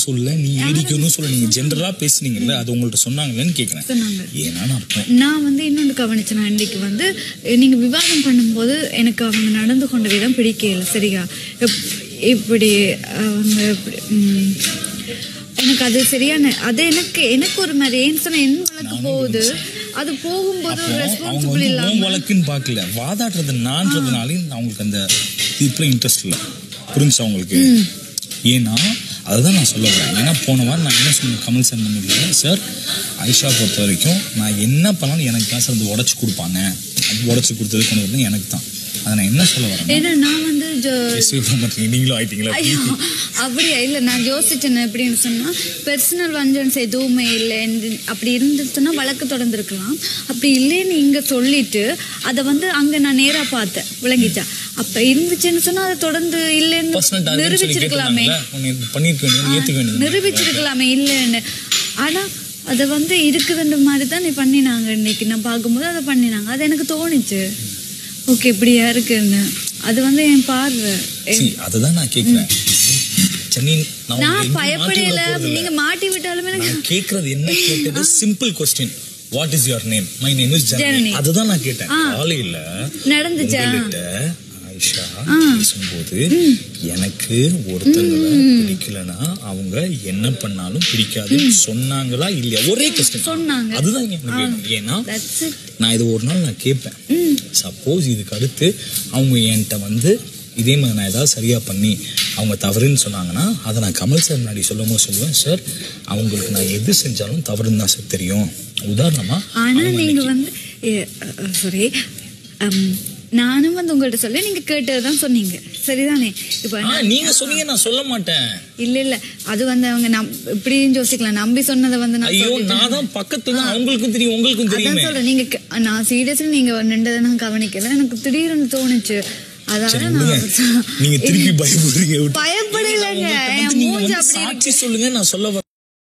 சொல்ல நீ ஏடிக்கணும் சொல்ல நீங்க ஜென்ரலா பேசுனீங்கல்ல அது உங்கள்ட்ட சொன்னாங்கன்னு கேக்குறேன் சொன்னாங்க ஏன்னா அர்த்தம் நான் வந்து இன்னொன்று கவனிச்சேன் அன்றைக்கு வந்து அஹ், நீங்க விவாதம் பண்ணும்போது எனக்கு அவங்க நடந்து கொண்ட விதம் பிடிக்கல சரியா இப்- இப்படி அவங்க இப்படி, ம், எனக்கு அது சரியான அது எனக்கு எனக்கு ஒரு மாதிரி ஏன்னு சொன்னா என் வழக்கு போகுது அது போகும்போது ஒரு அவங்க ரெஸ்பான்சிபிள் வந்து இல்லாம உன் வழக்குன்னு பார்க்கல வாதாடுறது நான்றதுனாலே அவங்களுக்கு அந்த தீர்ப்புல இன்ட்ரெஸ்ட் இல்லை புரிஞ்சா அவங்களுக்கு ஏன்னா அதுதான் நான் சொல்ல வரேன் ஏன்னா போன வாரம் நான் என்ன சொன்னேன் கமல் சார் பண்ணிருக்கேன் சார் ஐஷா பொறுத்த வரைக்கும் நான் என்ன பண்ணாலும் எனக்கு தான் சார் அது உடச்சி கொடுப்பாங்க அது உடச்சி கொடுத்தது கொண்டு வந்து எனக்கு தான் அதை நான் என்ன சொல்ல வரேன் ஏன்னா நான் வந்து ஜோ- நீங்களும் ஆயிட்டீங்களா ஐயோ அப்படியா இல்லை நான் யோசிச்சேன் எப்படின்னு சொன்னா பர்சனல் வஞ்சன்ஸ் எதுவுமே இல்லை அப்படி இருந்துச்சுன்னா வழக்கு தொடர்ந்துருக்கலாம் அப்படி இல்லைன்னு இங்க சொல்லிட்டு அதை வந்து அங்க நான் நேரா பார்த்தேன் விளங்கிச்சா அப்ப இருந்துச்சுன்னு சொன்னா அதை தொடர்ந்து இல்லைன்னு பர்சனல் டார்கெட் சொல்லி நிரூபிச்சிருக்கலாமே கேட்டுருக்காங்கல்ல உன்னை பண்ணிருக்க வேண்டியது ஏத்துக்க வேண்டியது நிரூபிச்சிருக்கலாமே இல்லைன்னு ஆனா அதை வந்து இருக்குதுன்ற மாதிரி தான் நீ பண்ணினாங்க இன்னைக்கு நான் பார்க்கும்போது அதை பண்ணினாங்க அது எனக்கு தோணுச்சு ஓகே இப்படியா இருக்குன்னு அது வந்து என் பார்வை என்- See, அதுதான் நான் கேக்குறேன் சென்னை நான் உங்களை நான் எங்கேயும் மாட்டி பயப்படையில விட போறதில்ல. நீங்க மாட்டி விட்டாலுமே எனக்கு நான் கேக்குறது என்ன கேட்டது simple question what is your name my name is Janani. Janani அதுதான் நான் கேட்டேன் காலையில நடந்துச்சா உங்கள்கிட்ட ஆயிஷா பேசும்போது எனக்கு ஒருத்தங்களை பிடிக்கலனா அவங்க என்ன பண்ணாலும் பிடிக்காதுன்னு சொன்னாங்களா இல்லையா ஒரே கொஸ்டின் சொன்னாங்க. அதுதான் எனக்கு வேணும். ஏன்னா That's it. நான் இது ஒரு நாள் நான் கேட்பேன் சப்போஸ் இதுக்கு அடுத்து அவங்க என்கிட்ட வந்து இதே மாதிரி நான் ஏதாவது சரியா பண்ணி அவங்க தவறுன்னு சொன்னாங்கன்னா அதை நான் கமல் சார் முன்னாடி சொல்லும் போது சொல்லுவேன் சார் அவங்களுக்கு நான் எது செஞ்சாலும் தவறுன்னு தான் சார் தெரியும் உதாரணமா ஆனா நீங்க வந்து சாரி நானும் வந்து உங்கள்ட்ட சொல்ல நீங்க கேட்டதுதான் சொன்னீங்க சரிதானே இப்ப ஆ, நீங்க சொன்னீங்க நான் சொல்ல மாட்டேன் இல்ல இல்ல அது வந்து அவங்க நம் இப்படியும் யோசிக்கலாம் நம்பி சொன்னதை வந்து நான் ஐயோ சொல்லிட்டேன். நான் தான் பக்கத்துல தான் அவங்களுக்கும் தெரியும் உங்களுக்கும் அதான் தெரியுமே சொல்றேன் நீங்க க- நான் சீரியஸ்லி நீங்க நின்றதை நான் கவனிக்கல எனக்கு திடீர்னு தோணுச்சு அதாவது சரி நான் விடுங்க நீங்க திருப்பி பயப்படுறீங்க விட்டு. பயப்படலைங்க உங்கள்ட்ட என் வந்து நீங்க மூஞ்சி வந்து அப்படி சாட்சி சொல்லுங்க நான் சொல்ல வரேன்